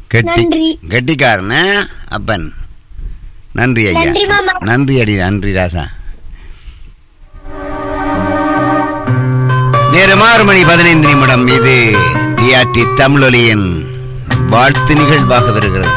கெட்டி நன்றி. கெட்டிக்காரன அப்பன் நன்றி ஐயா நன்றி மாமா. நன்றி அடி நன்றி ராசா நேரம் ஆறு மணி பதினைந்து நிமிடம் இது டிஆர்டி தமிழொலியின் வாழ்த்து நிகழ்வாக வருகிறது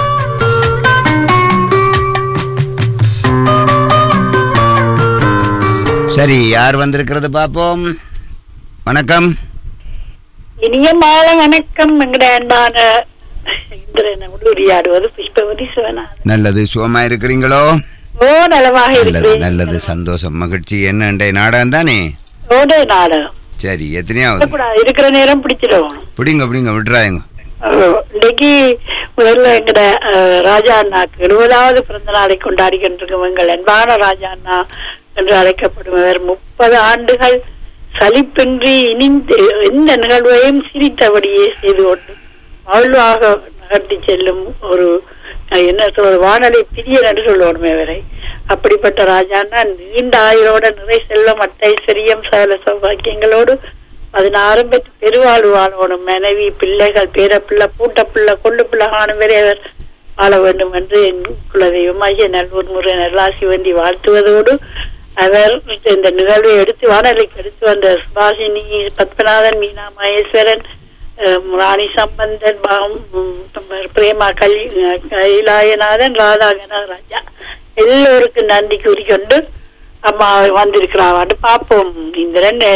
சரி யார் வந்திருக்கிறது பார்ப்போம் வணக்கம் இனிய மாலை வணக்கம் எங்கட அன்பான இந்திரன் உருவியாடுவது புஷ்பவதி சிவநாதன் நல்லது சுகமா இருக்கிறீங்களோ ஓ நலமாக நல்லது இருக்கிறேன் நல்லது சந்தோஷம் மகிழ்ச்சி என்ன இன்றைய நாடகம் தானே ஓடு நாடகம் சரி எத்தனையாவது கூடாது. இருக்கிற நேரம் பிடிச்சிடணும் பிடிங்க பிடிங்க விட்டுறாங்க இன்னைக்கு முதல்ல எங்கட அஹ், ராஜா அண்ணாக்கு எழுபதாவது பிறந்த நாளை கொண்டாடி கொண்டிருக்கும் எங்கள் அன்பான ராஜா அண்ணா என்று அழைக்கப்படுபவர் முப்பது ஆண்டுகள் சலிப்பின்றி இனிந்து எந்த நிகழ்வையும் சிரித்தபடியே செய்து கொண்டு வாழ்வாக நகர்த்தி செல்லும் ஒரு அஹ், என்ன சொல்வது வானொலி பிரியன் என்று சொல்லுவோமே வரை அப்படிப்பட்ட ராஜான்னா நீண்ட ஆயுளோட நிறை செல்வம் அட்டைஸ்வரியம் சகல சௌபாக்கியங்களோடு பதினாறும் பெற்று பெருவாழ்வு வாழணும் மனைவி பிள்ளைகள் பேரப்பிள்ளை பூட்டப்பிள்ளை கொண்டு பிள்ளை காணும் வரை அவர் வாழ வேண்டும் என்று என் குலதெய்வமாகிய நல்லூர் முறை நல்லாசி வேண்டி வாழ்த்துவதோடு அவர் இந்த நிகழ்வை எடுத்து வானொலிக்கு எடுத்து வந்த சுபாஷினி பத்மநாதன் மீனா மகேஸ்வரன் அஹ், ராணி சம்பந்தன் பாம், உம், பிரேமா கல் கைலாயநாதன் ராதா கனகராஜா எல்லோருக்கும் நன்றி கூறிக்கொண்டு அம்மா வந்திருக்கிறாவான்னு பார்ப்போம் இந்த ரெண்டு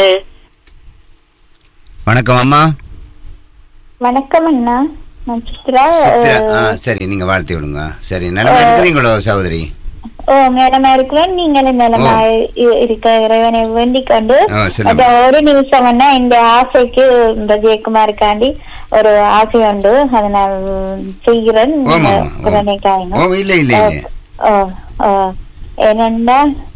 வணக்கம் அம்மா வணக்கம் அண்ணா நான் சித்ரா சித்ரா ஆ அஹ், சரி நீங்க வாழ்த்தி விடுங்க சரி நல்லா இருக்கிறீங்களோ சகோதரி ஓ மேலமா இருக்கிறேன் நீங்களும் மேலமா இருக்க இறைவனை வேண்டிக் கொண்டு ஆ, சொல்லுங்க. அது ஒரு நிமிஷம் அண்ணா இந்த ஆசைக்கு இந்த ஜெயக்குமாருக்காண்டி ஒரு ஆசை உண்டு அதை நான் செய்கிறேன் ஆமா உடனே காயுங்க ஓ இல்ல இல்ல இல்ல ஓ ஓ என்னண்டா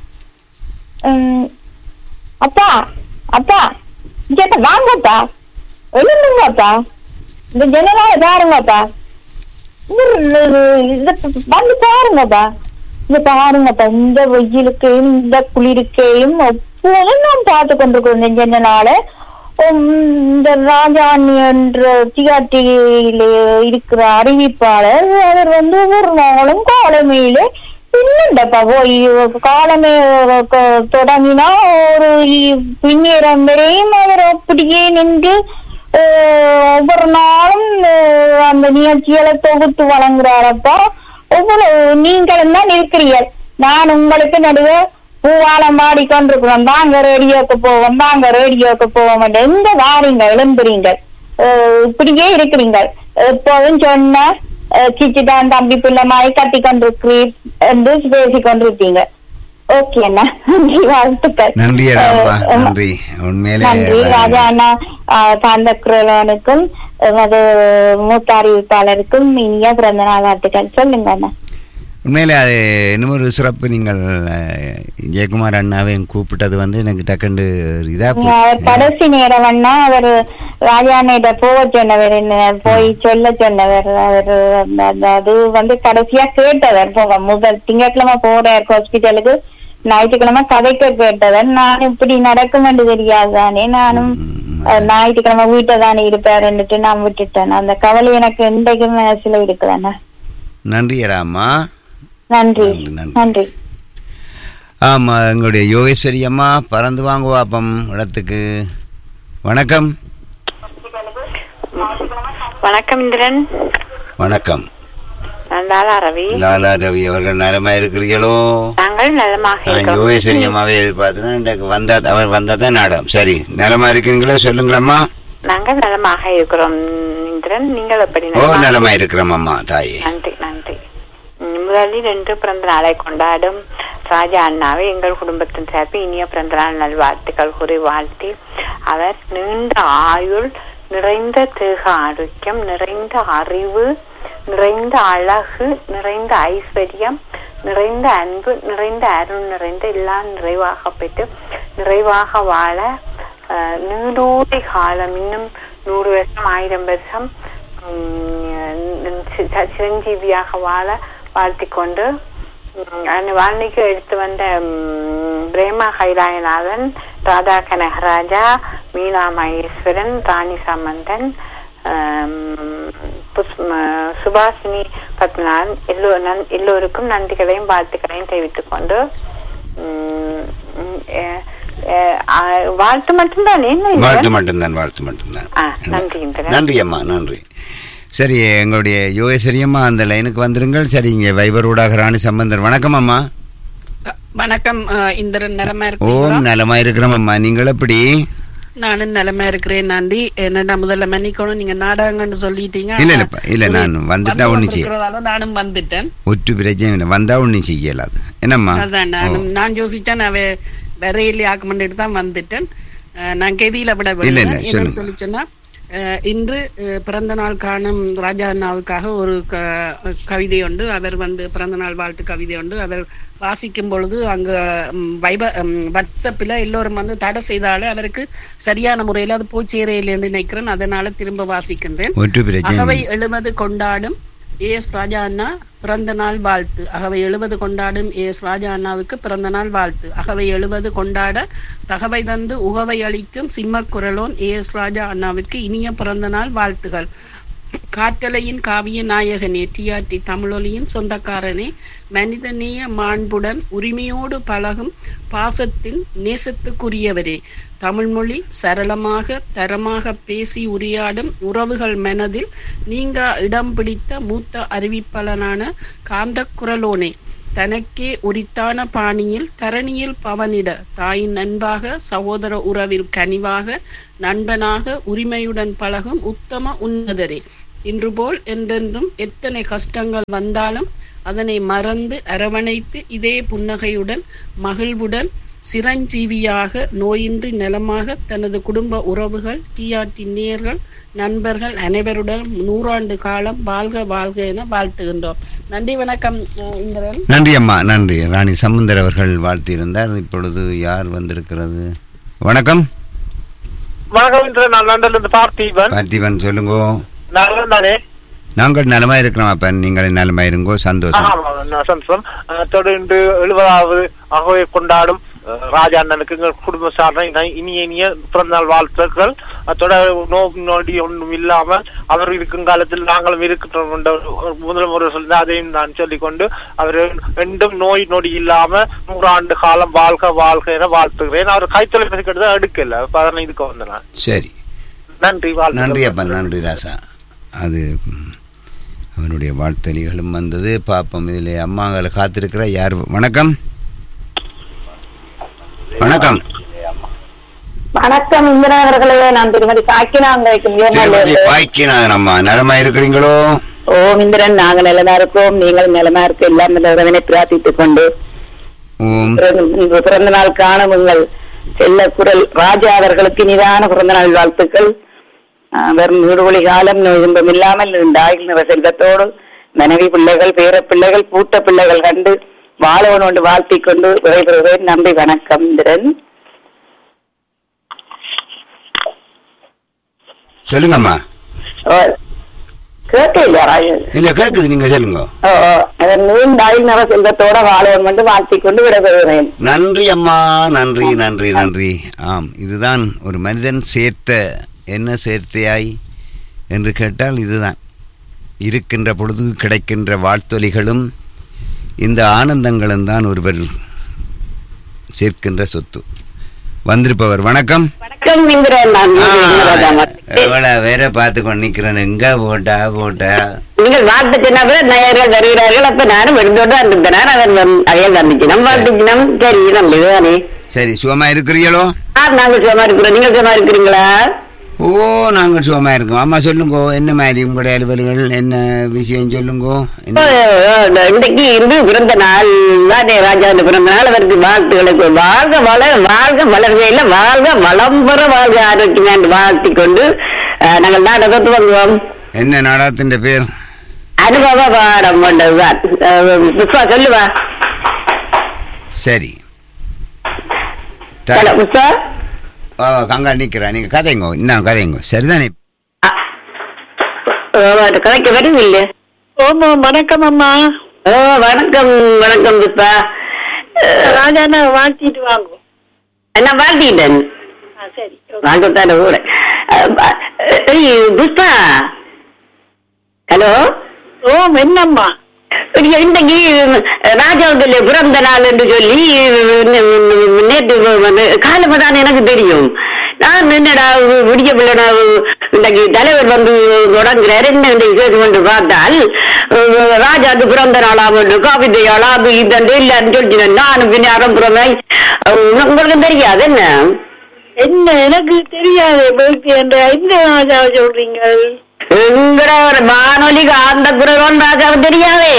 ம், அப்பா அப்பா இங்க வாங்கப்பா எழுந்துங்கப்பா இந்த ஜனநாய பாருங்கப்பா இந்த இத வந்து பாருங்கப்பா இந்த பாருங்கப்பா இந்த வெயிலுக்கையும் இந்த குளிருக்கையும் எப்போதும் நான் பார்த்து கொண்டிருக்கிறேன் இந்த ஜனநாள இந்த ராஜாணி என்ற திகாட்டியில இருக்கிற அறிவிப்பாளர் அவர் வந்து ஒரு நாளும் காலமையில இல்லண்டப்பா போய் காலமே க- தொடங்கினா ஒரு இ- பின்னேறம் வரையும் அவர் அப்படியே நின்று அஹ், ஒவ்வொரு நாளும் அஹ், அந்த நிகழ்ச்சிகளை தொகுத்து வழங்குறாரப்பா ஒவ்வொரு நீங்களும் தான் இருக்கிறீர்கள் நான் உங்களுக்கு நடுவே பூவாலம் பாடிக்கொண்டிருக்கிறோம் தாங்க ரேடியோக்கு போவோம் தாங்க ரேடியோக்கு போவோம் எங்க வாரீங்க எழும்புறீங்க அஹ், இப்படியே இருக்கிறீங்க எப்போதும் சொன்ன கிச்சிதான் தம்பி பிள்ளை மாதிரி கட்டி கொண்டிருக்கிறீர் என்று பேசி கொண்டிருப்பீங்க ஓகே அண்ணா நன்றி வாழ்த்துக்கள் நன்றி அம்மா அஹ், நன்றி உண்மையிலே நன்றி ராஜா அண்ணா சாந்த குரலனுக்கும் அது மூத்த அறிவிப்பாளருக்கும் இனிய பிறந்த நாள் வாழ்த்துக்கள் சொல்லுங்க அண்ணா உண்மையிலே அது இன்னொரு சிறப்பு நீங்கள் அஹ், ஜெயக்குமார் அண்ணாவையும் கூப்பிட்டது வந்து எனக்கு டக்குண்டு இதா அவர் போச்சு கடைசி நேரம் அண்ணா அவர் ராஜாண்ணிட்ட போக சொன்னவர் என்ன போய் சொல்ல சொன்னவர் அவர் அந்த- அந்த- அது வந்து கடைசியா கேட்டவர் போக முதல் திங்கட்கிழமை போறார் ஹாஸ்பிட்டலுக்கு ஞாயிற்றுக்கிழமை கதைக்க கேட்டவர் நான் இப்படி நடக்கும் என்று தெரியாது தானே நானும் ம், அஹ், ஞாயிற்றுக்கிழமை வீட்டை தானே இருப்பாருன்னுட்டு நான் விட்டுட்டேன் அந்த கவலை எனக்கு இன்றைக்கும் மனசுல இருக்குதாண்ணா நன்றி அம்மா நன்றி நன்றி, நன்றி. நன்றி ஆமா எங்களுடைய யோகேஸ்வரி அம்மா பறந்து வாங்குவா அப்பம் இடத்துக்கு வணக்கம் வணக்கம் இந்திரன் வணக்கம் நான் லாலா ரவி லாலா ரவி அவர்கள் நலமா இருக்கிறீர்களோ நாங்கள் நலமாக நான் இருக்கிறோம். யோகேஸ்வரி அம்மாவே எதிர்பார்த்தேன் இன்றைக்கு வந்தா அவர் வந்தா தான் நாடம் சரி நலமா இருக்கீங்களோ சொல்லுங்களம்மா நாங்கள் நலமாக இருக்கிறோம் இந்திரன் நீங்கள் எப்படி ஓ நலமாக- நலமா இருக்கிறோம் அம்மா தாயே நன்றி நன்றி ம், முதலில் இன்று பிறந்த நாளை கொண்டாடும் ராஜா அண்ணாவை எங்கள் குடும்பத்தின் சார்பில் இனிய பிறந்த நாள் நல்வாழ்த்துக்கள் கூறி வாழ்த்தி அவர் நீண்ட ஆயுள் நிறைந்த தேக ஆரோக்கியம் நிறைந்த அறிவு நிறைந்த அழகு நிறைந்த ஐஸ்வர்யம் நிறைந்த அன்பு நிறைந்த அருள் நிறைந்த எல்லாம் நிறைவாக பெற்று நிறைவாக வாழ அஹ், நீடூழி காலம் இன்னும் நூறு வருஷம் ஆயிரம் வருஷம் உம், சி- சிரஞ்சீவியாக வாழ வாழ்த்திக் கொண்டு உம், அந்த வாழ்க்கைக்கு எடுத்து வந்த உம், பிரேமா கைலாயநாதன் ராதா கனகராஜா மீனா மகேஸ்வரன் ராணி சம்பந்தன் ஆம், புஸ்- ம- சுபாஷினி பத்மநாதன் எல்லோ நன்- எல்லோருக்கும் நன்றிகளையும் வாழ்த்துக்களையும் தெரிவித்துக் கொண்டு உம், உம், அஹ், அஹ், அஹ், வாழ்த்து மட்டும்தானே என்ன இது? வாழ்த்து மட்டும்தான் வாழ்த்து மட்டும்தான் ஆ, நன்றி இந்திரன். நன்றி அம்மா நன்றி சரி எங்களுடைய யோகேஸ்வரி அம்மா அந்த லைனுக்கு வந்துருங்கள் சரி இங்கே வைபர் ஊடாக ராணி சம்பந்தர் வணக்கம் அம்மா வணக்கம் அஹ், இந்திரன் நலமா ஓம் இருக்கீங்களா நலமா இருக்கிறோம் அம்மா நீங்கள் எப்படி நானும் நலமா இருக்கிறேன் நன்றி என்னடா முதல்ல மன்னிக்கணும் நீங்க நாடகங்கன்னு சொல்லிட்டீங்க இல்ல, இல்லப்பா. இல்ல, நான் வந்துட்டா ஒண்ணும் செய்ய- இருக்கிறதால நானும் வந்துட்டேன் ஒற்று பிரச்சனை இல்லை வந்தா ஒன்றும் செய்யலாது என்னம்மா அதான் நானும் நான் யோசிச்சேன் அவ வரையில ஆக்கமெண்ட் தான் வந்துட்டேன் அஹ், நான் கெதியில விட இல்ல, இல்ல, என்ன சொல்லுங்க. சொல்லி சொன்னா அஹ், இன்று அஹ், பிறந்த நாள் காணும் ராஜா அண்ணாவுக்காக ஒரு க- கவிதை உண்டு அவர் வந்து பிறந்த நாள் வாழ்த்து கவிதை உண்டு அவர் வாசிக்கும் பொழுது அங்க ம், வைப வாட்ஸ்அப்பில் எல்லோரும் வந்து தடை செய்தாலே அவருக்கு சரியான முறையில் அது போய் சேரையில் நினைக்கிறேன் அதனால திரும்ப வாசிக்கின்றேன் ஒற்று பிரச்சனை அகவை இல்லை. எழுபது கொண்டாடும் ஏ எஸ் ராஜா அண்ணா பிறந்த நாள் வாழ்த்து அகவை எழுபது கொண்டாடும் ஏ எஸ் ராஜா அண்ணாவுக்கு பிறந்த நாள் வாழ்த்து அகவை எழுபது கொண்டாட தகவை தந்து உகவை அளிக்கும் சிம்மக் குரலோன் ஏ எஸ் ராஜா அண்ணாவிற்கு இனிய பிறந்த நாள் வாழ்த்துகள் காற்றலையின் காவிய நாயகனே டிஆர்டி தமிழொலியின் சொந்தக்காரனே மனிதநேய மாண்புடன் உரிமையோடு பழகும் பாசத்தின் நேசத்துக்குரியவரே தமிழ்மொழி சரளமாக தரமாக பேசி உரையாடும் உறவுகள் மனதில் நீங்க இடம் பிடித்த மூத்த அறிவிப்பாளனான காந்தக்குரலோனே தனக்கே உரித்தான பாணியில் தரணியில் பவனிட தாயின் நண்பாக சகோதர உறவில் கனிவாக நண்பனாக உரிமையுடன் பழகும் உத்தம உன்னதரே இன்று போல் என்றென்றும் எத்தனை கஷ்டங்கள் வந்தாலும் அதனை மறந்து அரவணைத்து இதே புன்னகையுடன் மகிழ்வுடன் சிரஞ்சீவியாக நோயின்றி நலமாக தனது குடும்ப உறவுகள் டிஆர்டி நேயர்கள் நண்பர்கள் அனைவருடன் நூறாண்டு காலம் வாழ்க வாழ்க என வாழ்த்துகின்றோம் நன்றி வணக்கம் அஹ், இந்திரன் நன்றி அம்மா நன்றி ராணி சமுந்தர் அவர்கள் வாழ்த்தியிருந்தார் இப்பொழுது யார் வந்திருக்கிறது வணக்கம் வணக்கம் இன்று நான் லண்டன்ல இருந்து பார்த்தீவன் பார்த்திபன் சொல்லுங்கோ நல்லது தானே நாங்கள் நலமா இருக்கிறோம் அப்ப நீங்கள் நலமா இருங்கோ சந்தோஷம் ஆமா, நான் சந்தோஷம் அஹ், தொடர்ந்து எழுபதாவது அகவை கொண்டாடும் அஹ், ராஜா அண்ணனுக்கு எங்கள் குடும்ப சார்ந்த இனிய இனிய பிறந்தநாள் வாழ்த்துக்கள் அத்தோட நோ நொடி ஒன்றும் இல்லாமல் அவர் இருக்கும் காலத்தில் நாங்களும் இருக்கின்றோம் என்ற ஒரு முதல் முறை சொல்லி அதையும் நான் சொல்லிக்கொண்டு அவர் ரெண்டும் நோய் நொடி இல்லாம நூறாண்டு காலம் வாழ்க வாழ்க என வாழ்த்துகிறேன் அவர் கைத்தொலைபேசி கிட்ட எடுக்கல பதினைந்துக்கு வந்தேன் நான். சரி நன்றி வாழ்த்து நன்றி அப்பா நன்றி ராசா அது ம், அவனுடைய வாழ்த்தலிகளும் வந்தது பாப்போம் இதில் அம்மாங்களை காத்திருக்கிற யார் வணக்கம் வணக்கம் வணக்கம் இந்திரன் அவர்களே நான் திருமதி காக்கினாங்கைக்கும் திருமதி பாய்க்கினார் அம்மா நலமா இருக்கிறீங்களோ ஓம் இந்திரன் நாங்க நிலமா இருக்கோம் நீங்கள் நிலமா இருக்க எல்லாம் இறைவனை பிரார்த்தித்துக் கொண்டு ஓம் இன்று பிறந்த நாள் காணும் உங்கள் செல்ல குரல் ராஜா அவர்களுக்கு நிதான பிறந்த நாள் வாழ்த்துக்கள் ஆஹ் வெறும் நூறுவழி காலம் நோயும்பம் இல்லாமல் ஆயுள் நிற செல்வத்தோடு மனைவி பிள்ளைகள் பேர பிள்ளைகள் பூத்த பிள்ளைகள் கண்டு வாழவன் ஒன்று வாழ்த்திக் கொண்டு விடைபெறுவேன் நன்றி வணக்கம் இந்திரன் சொல்லுங்கம்மா கேட்க இல்லையா ராஜன் இல்ல கேக்குது நீங்க சொல்லுங்க ஓ, ஓ. அதன் நீண்ட ஆயுள் நிற செல்வத்தோட வாழவன் வந்து வாழ்த்திக் கொண்டு விடைபெறுகிறேன் நன்றி அம்மா நன்றி நன்றி நன்றி ஆம் இதுதான் ஒரு மனிதன் சேர்த்த என்ன சேர்த்தையாய் என்று கேட்டால் இதுதான் இருக்கின்ற பொழுது கிடைக்கின்ற வாழ்த்தொலிகளும் இந்த ஆனந்தங்களும் தான் ஒருவர் சேர்க்கின்ற சொத்து வந்திருப்பவர் வணக்கம் வணக்கம் இந்திரன் நான் ஆ, இந்திரன். எவ்வளவு வேற பார்த்து கொண்டு நிக்கிறேன் எங்க போட்டா போட்டா நீங்கள் வாழ்த்து சொன்ன நேயர்கள் வருகிறார்கள் அப்ப நானும் விருந்தோடு அனுப்பினார் அவர் அதையும் தந்துக்கணும் வாழ்த்துக்கணும் சரி நம்ம இதுதானே சரி சுகமா இருக்கிறீங்களோ ஆ நாங்கள் சுகமா இருக்கிறோம் நீங்கள் சுகமா இருக்கிறீங்களா ஓ நாங்கள் சுகமா இருக்கோம் அம்மா சொல்லுங்கோ என்ன மாதிரி உங்களுடைய அலுவல்கள் என்ன விஷயம் சொல்லுங்கோ ஓ, என்ன ஓ, இன்றைக்கு இன்று பிறந்த நாள் தானே ராஜா பிறந்த நாள் அவருக்கு வாழ்த்துக்களுக்கு வாழ்க வள வாழ்க வளர்கையில வாழ்க வளம் பெற வாழ்க ஆரோக்கியம் என்று வாழ்த்திக் கொண்டு அஹ், நாங்கள் நாடகத்து வருவோம் என்ன நாடகத்தின் பேர் அனுபவ பாடம் கொண்டதுதான் அஹ், புஷ்பா சொல்லுவா சரி த- ஹலோ, புஷ்பா ஓ, கங்கா நிக்கிறா நீங்க கதைங்கோ இன்னும் கதைங்கோ சரிதானே கதைக்க வருவில்லை ஓமா வணக்கம் அம்மா ஓ வணக்கம் வணக்கம் புஷ்பா அஹ், ராஜாண்ணா வாழ்த்திட்டு வாங்க நான் வாழ்த்திட்டேன் ஆ, சரி வாழ்த்துத்தான கூட அஹ், ப- ஏய், புஷ்பா சொல்லுங்க என்னம்மா இங்க இன்றைக்கு ராஜாவுக்கு பிறந்த நாள் என்று சொல்லி நேற்று காலப்பதான் எனக்கு தெரியும் நான் என்னடா விடிய பிள்ளை இன்றைக்கு தலைவர் வந்து தொடங்குறாரு என்ன இந்த விசேஷம் என்று பார்த்தால் அஹ், ராஜாவுக்கு பிறந்த நாளாம் என்று காவிதையாளா அது இது இல்லைன்னு சொல்லிட்டு நான் பின்ன அறம்புறமே உங்களுக்கு தெரியாது என்ன என்ன எனக்கு தெரியாது பேட்டி என்ற இந்த ராஜாவை சொல்றீங்க எங்கட ஒரு வானொலிக்கு அந்த குரல் ராஜாவுக்கு தெரியாதே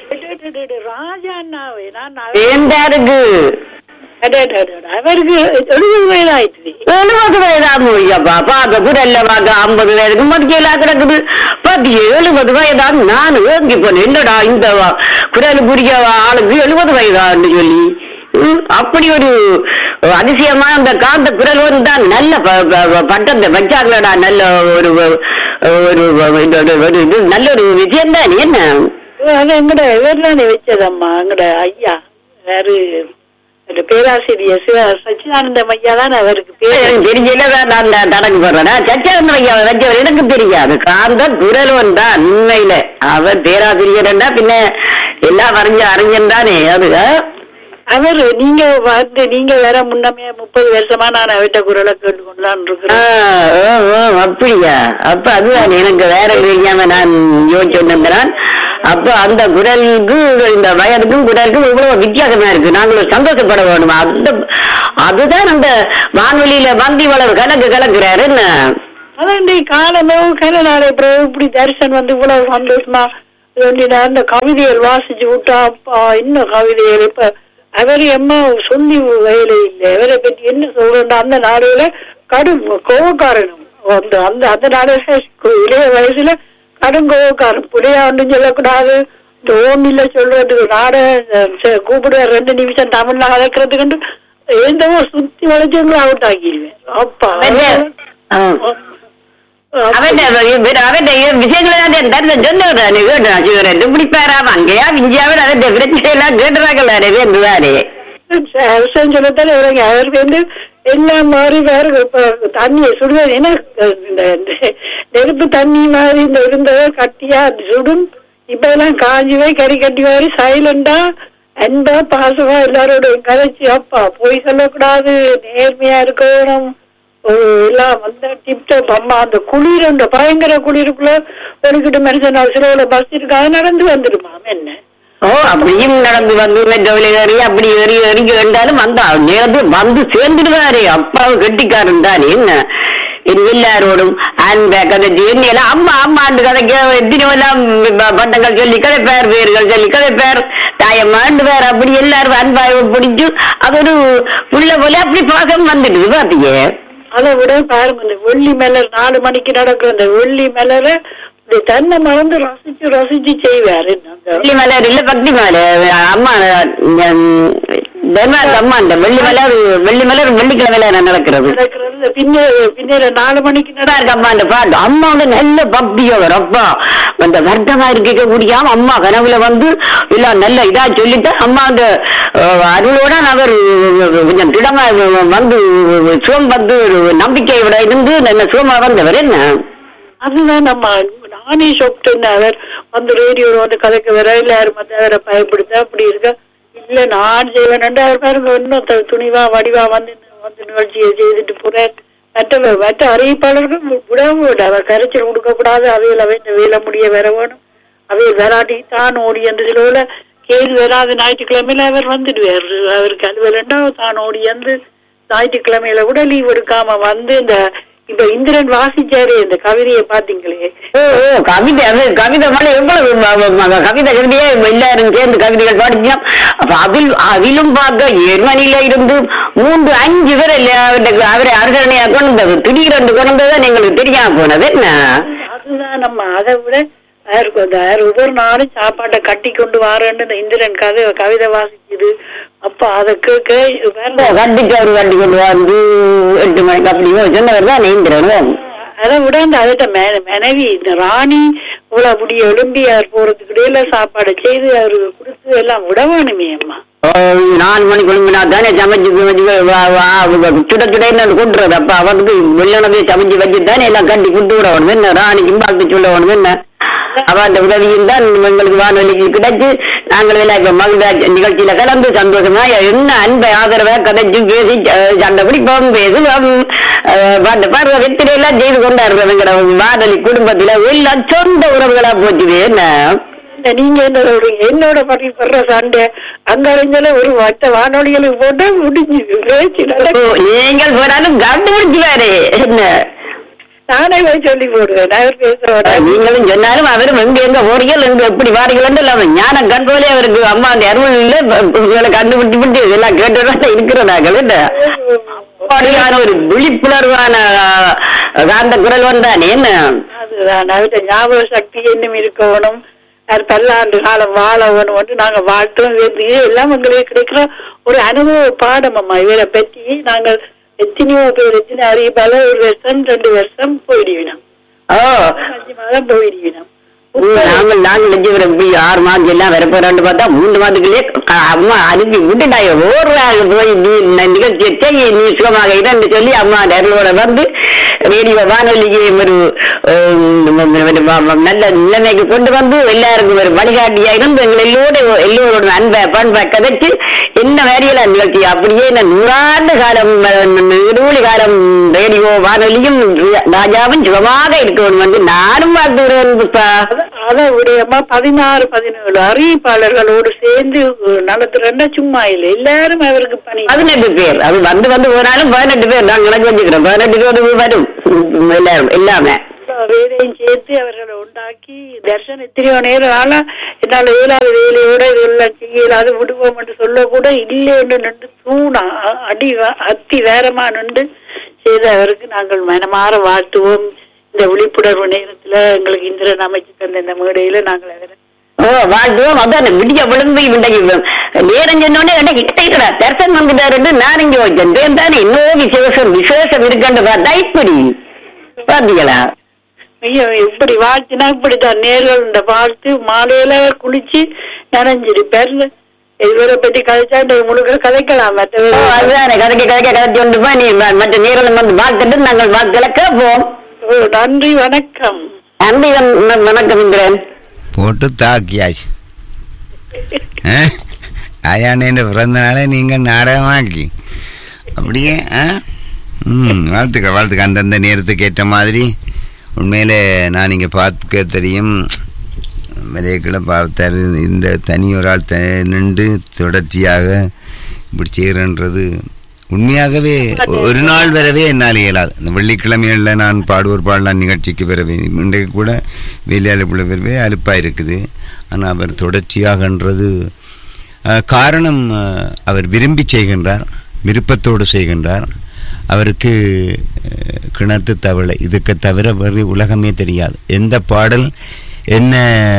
ராஜா அண்ணாவே நான் ஏண்டா இருக்கு அடடடட, அவருக்கு எழுபது வயதாயிடுச்சு எழுபது வயதாகும் ஐயாப்பா பார்க்க குரல்ல பார்க்க ஐம்பது வயதுக்கு மத்தியில கிடக்குது பத்தி எழுபது வயதான் நான் ஏங்கி போனேன் என்னடா இந்த வ- குரல் புரிய ஆளுக்கு எழுபது வயதான்னு சொல்லி ம், அப்படி ஒரு அதிசயமா அந்த காந்த குரல் வந்து தான் நல்ல ப- ப- ப- பட்டத்தை வச்சாங்களடா நல்ல ஒரு ஒரு ஒரு ஒரு- ஒரு இது நல்ல ஒரு விஷயம் தான் என்ன அது எங்கட இவர் தானே வச்சதம்மா எங்கட ஐயா யாரு அந்த பேராசிரியர் சிவ சச்சிதானந்தம் ஐயா தான் அவருக்கு பேர் எனக்கு தெரியல நான் நான் தடக்கு போடுறேன் சச்சரன் ஐயா வச்சவர் எனக்கு தெரியாது காந்த குரலவன் தான் உண்மையில அவர் பேராசிரியர்டா பின்ன எல்லாம் வரைஞ்ச அறிஞன் தானே அது ஆ? அவர் நீங்க வந்து நீங்க வேற முன்னமே முப்பது வருஷமா நான் அவர்கிட்ட குரலை கேட்டுக்கொண்டுதான் ஆ, இருக்கிறேன் ஓ, ஓ, அப்படியா அப்ப அதுதான் எனக்கு வேற தெரியாம நான் யோசிச்சு வந்திருந்தேன் அப்ப அந்த குரலுக்கு இந்த வயதுக்கும் குரலுக்கும் இவ்வளவு வித்தியாசமா இருக்கு நாங்களும் சந்தோஷப்பட வேணும் அந்த அதுதான் அந்த வானொலியில வந்தி வளர் கலக்கு கலக்குறாரு என்ன அதான் நீ காலமே கனநாளை அப்புறம் இப்படி தரிசனம் வந்து இவ்வளவு சந்தோஷமா வேண்டி நான் அந்த கவிதைகள் வாசிச்சு விட்டா அப்பா இன்னும் கவிதைகள் இப்ப அவர் அம்மா சொல்லி வேலை இல்லை அவரை பற்றி என்ன சொல்றேன் அந்த நாடுல கடும் கோவக்காரனும் அந்த அந்த அந்த நாடுல இளைய வயசுல கடும் கோவக்காரன் புரியாண்டு சொல்லக்கூடாது இந்த ஓமில்ல சொல்றதுக்கு நாட கூப்பிடுற ரெண்டு நிமிஷம் தமிழ்ல கதைக்கிறதுக்கு எந்த ஒரு சுத்தி வளைச்சவங்களும் அவுட் ஆக்கிடுவேன் அப்பா ஆ. அவன் அவன் விஷயங்களை சொன்னவரானே கேட்டான் சிவரன் இப்படி பேராம அங்கேயா விஞ்சியாவில் அவன் பிரச்சனை எல்லாம் கேட்டுறாங்களானே வேண்டுவாரே அவசரம் சொல்லத்தானே இவங்க அவருக்கு வந்து எல்லாம் மாதிரி வேற இப்ப தண்ணியை சுடுவது ஏன்னா இந்த இந்த நெருப்பு தண்ணி மாதிரி இந்த இருந்ததை கட்டியா அது சுடும் இப்ப எல்லாம் காஞ்சி போய் கறி கட்டி மாதிரி சைலண்டா அன்பா பாசமா எல்லாரோட கதைச்சு அப்பா போய் சொல்லக்கூடாது நேர்மையா இருக்கணும் ஒரு எல்லாம் வந்து டிப்டாப் அம்மா அந்த குளிர் அந்த பயங்கர குளிருக்குள்ள ஒருக்கிட்ட மனுஷன் சிலவுல பஸ் இருக்கு அது நடந்து வந்துடுமா என்ன ஓ அப்படியும் நடந்து வந்து மெட்ரோவில் ஏறி அப்படி ஏறி ஏறி வேண்டாலும் வந்தா நேரத்து வந்து சேர்ந்துடுவாரு அப்பாவு கெட்டிக்காரன் தானே என்ன இது எல்லாரோடும் அன்ப கதைச்சு எல்லாம் அம்மா அம்மாண்டு கதைக்க எத்தனை எல்லாம் ப- பட்டங்கள் சொல்லி கதைப்பேர் பேர்கள் சொல்லி கதைப்பேர் தாயம்மாண்டு பேர் அப்படி எல்லாரும் அன்பாய் பிடிச்சு அது ஒரு புள்ள போல அப்படி பாசம் வந்துடுது பாத்தீங்க அதை விட பாருங்க இந்த வெள்ளி மலர் நாலு மணிக்கு நடக்கிற அந்த வெள்ளி மலர இப்படி தன்னை மறந்து ரசிச்சு ரசிச்சு செய்வாரு அந்த வெள்ளி மலர் இல்ல பக்தி மலர் அம்மா தர்மாத் அம்மா இந்த வெள்ளி மலர் வெள்ளி மலர் வெள்ளிக்கிழமையில நடக்கிறது நடக்கிறது இந்த பின்ன பின்னேற நாலு மணிக்கு நல்லா நட இருக்கு அம்மா அந்த பாட்டு அம்மா வந்து நல்ல பக்தியோவர் அப்பா அந்த வருத்தமா இருக்க முடியாம அம்மா கனவுல வந்து எல்லாம் நல்ல இதா சொல்லிட்டு அம்மா அந்த அஹ், அருளோட அவர் கொஞ்சம் திடமா வந்து சுகம் வந்து நம்பிக்கையோட இருந்து நல்ல சுகமா வந்தவர் என்ன அதுதான் நம்ம நானே சொப்டேன் அவர் வந்து ரேடியோல வந்து கதைக்க வர இல்ல யாரும் வந்து அவரை பயப்படுத்த அப்படி இருக்க இல்ல நான் செய்வேன் அவர் பாருங்க இன்னும் த- துணிவா வடிவா வந்து வந்து நிகழ்ச்சியை செய்துட்டு போறேன் மற்ற மற்ற அறிவிப்பாளர்கள் விடவும் விட அவர் கரைச்சல் கொடுக்க கூடாது அவையில் அவை இந்த வேலை முடிய வர வேணும் அவை வராட்டி தான் ஓடி அந்த சிலவுல கேள்வி வராது ஞாயிற்றுக்கிழமையில அவர் வந்துடுவார் அவருக்கு அலுவலண்டா தான் ஓடி வந்து ஞாயிற்றுக்கிழமையில கூட லீவ் எடுக்காம வந்து இந்த இப்ப இந்திரன் வாசிச்சாரு இந்த கவிதையை பாத்தீங்களே ஓ ஓ கவிதை அது கவிதை மேல எவ்வளவு ம- ம- ம- கவிதை கவிதையே எல்லாரும் சேர்ந்து கவிதைகள் படிச்சோம் அப்ப அதில் அதிலும் பார்க்க ஜெர்மனியில இருந்து மூன்று அஞ்சு பேர் இல்ல அவருக்கு அவரை அரசனையா கொண்டு வந்தது திடீரென்று கொண்டு வந்தது எங்களுக்கு தெரியாம போனது என்ன அதுதான் நம்ம அதை விட யாருக்கு அந்த யார் ஒவ்வொரு நாளும் சாப்பாட்டை கட்டி கொண்டு வாரேன்னு இந்த இந்திரன் கதை கவிதை வாசிக்குது அப்ப அதை கேட்க வேற கண்டிட்டு அவர் கட்டி கொண்டு வந்து எட்டு மணிக்கு அப்படி சொன்னவர் தான் நீந்திரன் அதை விட அந்த அதட்ட மெ- மனைவி இந்த ராணி இவ்வளவு முடிய எழும்பியார் போறதுக்கு இடையில சாப்பாடை செய்து அவருக்கு கொடுத்து எல்லாம் விடவானுமே அம்மா நாலு மணி கிளம்பினா தானே சமைச்சு சமைச்சு வா- வா- சுட சுட கொண்டுறது அப்ப அவருக்கு வெள்ளனவே சமைச்சு வச்சு தானே எல்லாம் கட்டி கொடுத்து விட வேணும் என்ன ராணிக்கும் பார்த்து சொல்ல வேணும் என்ன அவன் உதவியும் தான் எங்களுக்கு வானொலிக்கு கிடைச்சு நாங்கள் எல்லாம் இப்ப மகிழ்ச்சி நிகழ்ச்சியில கலந்து சந்தோஷமா என்ன அன்பை ஆதரவா கதைச்சு பேசி அஹ், சண்டை பிடிப்போம் பேசுவோம் அஹ், பாட்டு பாடுற வெற்றிலை எல்லாம் செய்து கொண்டாடுறவங்கிற வானொலி குடும்பத்துல எல்லாம் சொந்த உறவுகளா போச்சுது என்ன இந்த நீங்க என்ன சொல்றீங்க என்னோட படி படுற சண்டை அங்க அறிஞ்சால ஒரு மற்ற வானொலிகளுக்கு போட்டா முடிஞ்சுது பேச்சு ஓ, நடக்கும். நீங்கள் போனாலும் கண்டுபிடிச்சுவாரு என்ன நானே போய் சொல்லி போடுவேன் அவர் பேசுறோட நீங்களும் சொன்னாலும் அவரும் எங்க எங்க போறீர்கள் எங்க எப்படி வாரீர்கள் இல்லாம ஞான கண்ட்ரோலே அவருக்கு அம்மா அந்த அருள் இல்ல உங்களை கண்டுபிடிச்சு பிடிச்சு இதெல்லாம் கேட்டுதான் இருக்கிறார்கள் என்ன அப்படியான ஒரு விழிப்புணர்வான அஹ், காந்த குரல் வந்தானே என்ன அதுதான் அவர்கிட்ட ஞாபக சக்தி இன்னும் இருக்கணும் அவர் பல்லாண்டு காலம் வாழ வேணும் நாங்க வாழ்த்தும் இது எல்லாம் எங்களுக்கு கிடைக்கிற ஒரு அனுபவ பாடம் அம்மா இவரை பற்றி நாங்கள் எத்தனையோ பேர் எத்தனை அறிவிப்பால ஒரு வருஷம் ரெண்டு வருஷம் போயிடுவினோம் ஓ அஞ்சு மாதம் போயிடுவினோம் நாங்கள் நாங்கள் லட்சம் இப்படி ஆறு மாதம் எல்லாம் வர போறான்னு பார்த்தா மூன்று மாதத்துக்குள்ளே அஹ், அம்மா அனுப்பி விட்டுட்டாங்க ஓடுறாங்க போய் நீ இந்த நிகழ்ச்சியை செய் நீ சுகமாக இரண்டு சொல்லி அம்மா அந்த அருளோட வந்து ரேடியோ வானொலிக்கு ஒரு அஹ், ஒரு வ- வ- நல்ல நிலைமைக்கு கொண்டு வந்து எல்லாருக்கும் ஒரு வழிகாட்டியா இருந்து எங்கள் எல்லோட எல்லோரோட அன்பை பண்பை கதைச்சு என்ன வேறியல நிகழ்ச்சி அப்படியே இந்த நூறாண்டு காலம் அஹ், இருபது காலம் ரேடியோ வானொலியும் ராஜாவும் சுகமாக இருக்கணும் வந்து நானும் வாழ்த்துகிறேன் புஷ்பா அதை விடையம்மா பதினாறு பதினேழு அறிவிப்பாளர்களோடு சேர்ந்து நடத்துறேன்னா சும்மா இல்லை எல்லாரும் அவருக்கு பணி பதினெட்டு பேர் அது வந்து வந்து போனாலும் பதினெட்டு பேர் நான் கணக்கு வச்சுக்கிறோம் பதினெட்டு பேர் வரும் எல்லாரும் எல்லாமே வேலையும் சேர்த்து அவர்களை உண்டாக்கி தர்ஷன் எத்தனையோ நேரம் ஆனா என்னால இயலாத வேலையோட இதெல்லாம் செய்யலாது விடுவோம் என்று சொல்ல கூட இல்லை என்று நின்று தூணா அ- அடி வ- அத்தி வேரமா நின்று செய்த அவருக்கு நாங்கள் மனமாற வாழ்த்துவோம் இந்த விழிப்புணர்வு நேரத்துல எங்களுக்கு இந்திரன் அமைச்சு தந்த இந்த மேடையில நாங்கள் அவரை ஓ வாழ்த்துவோம் அதான் விடிய விழுந்து இன்றைக்கு நேரம் சொன்னோடனே இன்றைக்கு கிடைக்கிறா தர்சன் வந்துட்டாருன்னு நான் இங்க வச்சேன் தானே இன்னும் விசேஷம் விசேஷம் இருக்குன்னு பார்த்தா இப்படி பாத்தீங்களா ஐயோ இப்படி வாழ்த்தினா இப்படித்தான் நேர்கள் இந்த வாழ்த்து மாலையில குளிச்சு நனைஞ்சிருப்பார் இவரை பற்றி கதைச்சா இந்த முழுக்க கதைக்கலாம் ஓ மற்ற அதுதானே கதைக்க கதைக்க கதைச்சு கொண்டு போய் நீ ம- மற்ற நேரம் வந்து வாழ்த்துட்டு நாங்கள் வாழ்த்துல கேட்போம் ஓ, நன்றி வணக்கம் நன்றி வண- வண- வணக்கம் இந்திரன் போட்டு தாக்கியாச்சு அயானேன்ற பிறந்த நாளை நீங்கள் நாடகமாக்கி அப்படியே ஆ ம் வாழ்த்துக்கள் வாழ்த்துக்கள் அந்தந்த நேரத்துக்கு ஏற்ற மாதிரி உண்மையிலே நான் இங்கே பார்க்க தெரியும் விலைகளை பார்த்தாரு இந்த தனி ஒரு ஆள் த நின்று தொடர்ச்சியாக இப்படி செய்கிறன்றது உண்மையாகவே ஒரு நாள் வரவே என்னால் இயலாது இந்த வெள்ளிக்கிழமைகளில் நான் பாடுவோர் பாடலாம் நிகழ்ச்சிக்கு வரவே இன்றைக்கு கூட வேலையாளப்புள்ள வரவே அலுப்பாக இருக்குது ஆனால் அவர் தொடர்ச்சியாகன்றது அஹ், காரணம் அஹ், அவர் விரும்பி செய்கின்றார் விருப்பத்தோடு செய்கின்றார் அவருக்கு அஹ், கிணத்து தவளை இதுக்கு தவிர வேறு உலகமே தெரியாது எந்த பாடல் என்ன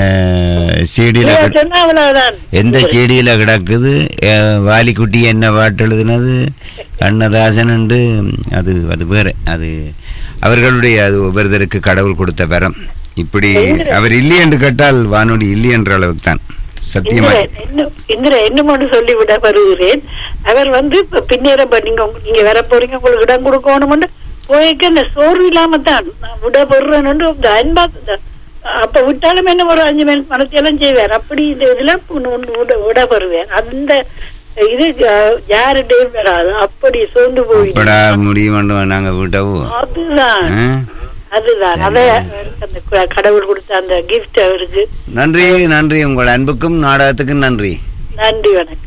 சீடியில் சொன்னா அவ்வளவுதான் எந்த செடியில் கிடக்குது அஹ், வாலிக்குட்டி என்ன பாட்டு எழுதுனது கண்ணதாசன் என்று அது அது வேற அது அவர்களுடைய அது ஒவ்வொருத்தருக்கு கடவுள் கொடுத்த வரம் இப்படி அவர் இல்லை என்று கேட்டால் வானொலி இல்லை என்ற அளவுக்கு தான் சத்தியமாக இந்திரன், இன்னும் இந்திரன் இன்னும் ஒன்று சொல்லிவிட வருகிறேன் அவர் வந்து இப்ப பின்னேற இப்ப நீங்க உங்க- நீங்க வர போறீங்க உங்களுக்கு இடம் கொடுக்கணும்னு போய்க்க இந்த சோர்வு இல்லாம தான் நான் விட போடுறேன்னு இந்த அன்பா இந்த- அப்ப விட்டாலும் என்ன ஒரு அஞ்சு மணி மனத்தையெல்லாம் செய்வார் அப்படி இந்த இதுல ஒண்ணு- ஒண்ணு விட விட பெறுவார் அந்த இது அஹ், யாருடையும் வராது அப்படி சோர்ந்து போய் எப்படா முடியும் நாங்கள் விட்டவோ அதுதான் ஆ? அதுதான் அத அவருக்கு அந்த கு- கடவுள் கொடுத்த அந்த கிஃப்ட் அவருக்கு நன்றி நன்றி உங்கள் அன்புக்கும் நாடகத்துக்கும் நன்றி நன்றி வணக்கம்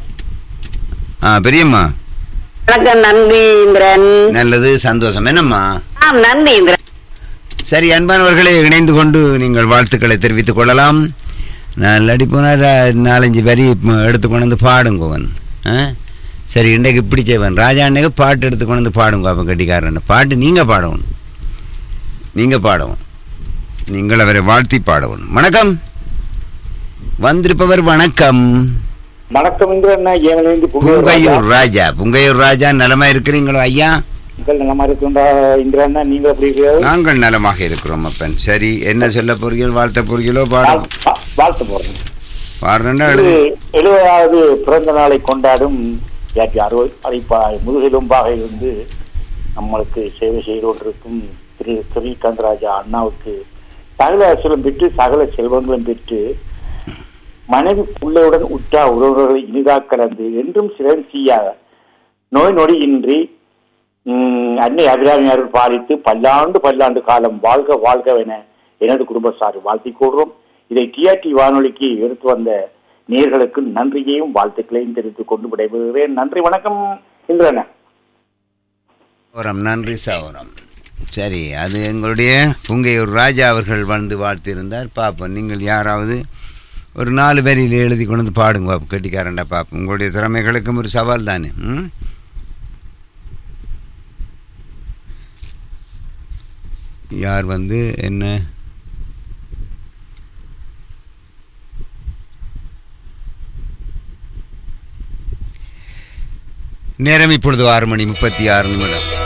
ஆ பெரியம்மா வணக்கம் நன்றி இந்திரன் நல்லது சந்தோஷம் என்னம்மா ஆம் நன்றி இந்திரன் சரி அன்பானவர்களே இணைந்து கொண்டு நீங்கள் வாழ்த்துக்களை தெரிவித்துக் கொள்ளலாம் நான் இல்லாட்டி போனால் நாலஞ்சு வரி ம- எடுத்து கொண்டு வந்து பாடுங்கோவன் ஆ சரி இன்றைக்கு இப்படி செய்வன் ராஜா அன்னைக்கு பாட்டு எடுத்து கொண்டு வந்து பாடுங்க அப்போ கட்டிக்காரன் பாட்டு நீங்கள் பாடணும் நீங்கள் பாடவும் நீங்கள் அவரை வாழ்த்தி பாடவும் வணக்கம் வந்திருப்பவர் வணக்கம் வணக்கம் இந்திரன் ஏமலேந்து புங்கையூர் ராஜா புங்கையூர் ராஜா நலமா இருக்கிறீங்களோ ஐயா உங்கள் நலமா இருக்குண்டா இந்திரன் நீங்க எப்படி இருக்கிறீர்கள்? நாங்கள் நலமாக இருக்கிறோம் அப்பன் சரி என்ன சொல்ல போறீர்கள் வாழ்த்த போறீங்களோ பாட வாழ்- வா- வாழ்த்து போறேன் பாடுறா இது எழுது எழுபதாவது பிறந்த நாளை கொண்டாடும் யாட்டி அறுபது அழைப்பா முதுகெலும்பாக இருந்து நம்மளுக்கு சேவை செய்து கொண்டிருக்கும் திரு ஸ்ரீகாந்த் ராஜா அண்ணாவுக்கு சகல ஐஸ்வரம் பெற்று சகல செல்வங்களும் பெற்று மனைவி பிள்ளையுடன் உற்றா உறவுகளை இனிதா கலந்து என்றும் சிறந்தியாக நோய் நொடி இன்றி உம், அன்னை அபிராமியார்கள் பாலித்து பல்லாண்டு பல்லாண்டு காலம் வாழ்க வாழ்கவென எனது குடும்பத்தார் வாழ்த்திக் கொள்கிறோம் இதை டிஆர்டி வானொலிக்கு எடுத்து வந்த நேர்களுக்கு நன்றியையும் வாழ்த்துக்களையும் தெரிவித்துக் கொண்டு விடைபெறுகிறேன் நன்றி வணக்கம் இந்திரன சௌரம் நன்றி சௌரம் சரி அது எங்களுடைய புங்கையூர் ராஜா அவர்கள் வந்து வாழ்த்திருந்தார் பார்ப்போம் நீங்கள் யாராவது ஒரு நாலு வரியில் எழுதி கொண்டு வந்து பாடுங்க பாப்போம் கெட்டிக்காரண்டா பார்ப்போம் உங்களுடைய திறமைகளுக்கும் ஒரு சவால் தானே ம் யார் வந்து என்ன நேரம் இப்பொழுது ஆறு மணி முப்பத்தி ஆறு நிமிடம்